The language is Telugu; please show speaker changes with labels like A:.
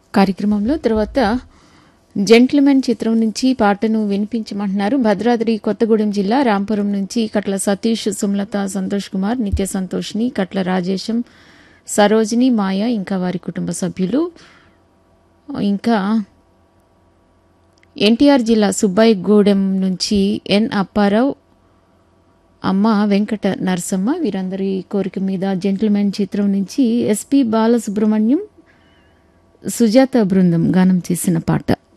A: కార్యక్రమంలో తర్వాత జెంట్ల్మెన్ చిత్రం నుంచి పాటను వినిపించమంటున్నారు భద్రాద్రి కొత్తగూడెం జిల్లా రాంపురం నుంచి కట్ల సతీష్ సుమలత సంతోష్ కుమార్ నిత్య సంతోష్ని కట్ల రాజేశం సరోజిని మాయ ఇంకా వారి కుటుంబ సభ్యులు ఇంకా ఎన్టీఆర్ జిల్లా సుబ్బాయిగూడెం నుంచి ఎన్ అప్పారావు అమ్మ వెంకట నరసమ్మ వీరందరి కోరిక మీద జెంటిల్మెన్ చిత్రం నుంచి ఎస్పి బాలసుబ్రహ్మణ్యం సుజాత బృందం గానం చేసిన పాట